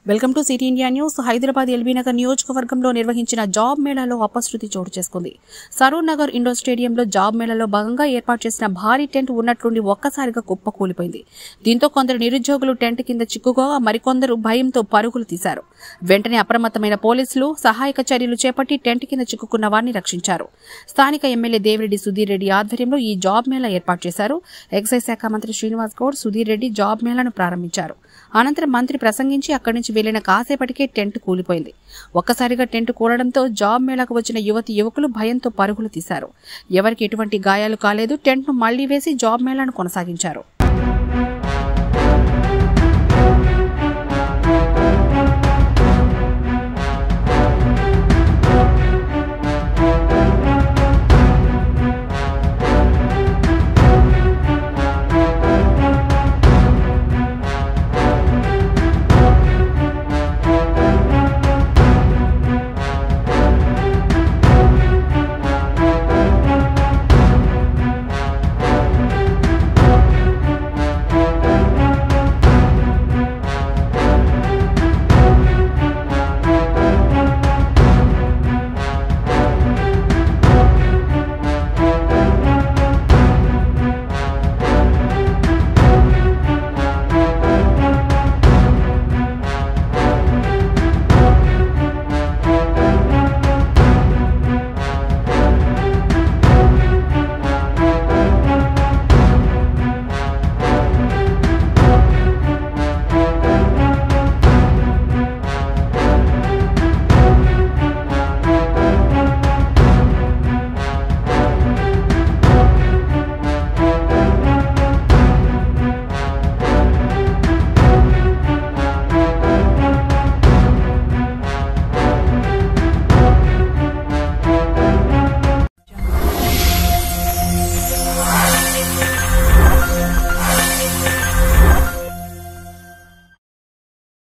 welcome to City India News Hyderabad LB Nagar నియోజకవర్గంలో నిర్వహించిన job మేళాలో అపశృతి చోటు చేసుకుంది సరూర్ నగర్ ఇండోర్ స్టేడియంలో జాబ్ మేళాలో భాగంగా ఏర్పాటు చేసిన భారీ టెంట్ ఉన్నట్లుండి ఒక్కసారిగా కుప్పకూలిపోయింది దీంతో కొందరు నిరుద్యోగులు టెంట్ కింద చిక్కుకోగా మరికొందరు భయంతో పరుగులు తీశారు వెంటనే అప్రమత్తమైన పోలీసులు సహాయక చర్యలు చేపట్టి టెంట్ కింద చిక్కుకున్న వారిని రక్షించారు స్థానిక ఎమ్మెల్యే దేవిరెడ్డి సుధీర్ రెడ్డి ఆధ్వర్యంలో ఈ జాబ్ మేళా ఏర్పాటు చేశారు ఎక్సైజ్ శాఖ మంత్రి శ్రీనివాస్ గౌడ్ సుధీర్ రెడ్డి జాబ్ మేళాను ప్రారంభించారు అనంతరం మంత్రి ప్రసంగించి అక్కడి నుంచి వెళ్లిన కాసేపటికే టెంట్ కూలిపోయింది ఒక్కసారిగా టెంట్ కూలడంతో జాబ్ మేళాకు వచ్చిన యువతి యువకులు భయంతో పరుగులు తీశారు ఎవరికి ఎటువంటి గాయాలు కాలేదు టెంట్ను మళ్లీ వేసి జాబ్ మేళాను కొనసాగించారు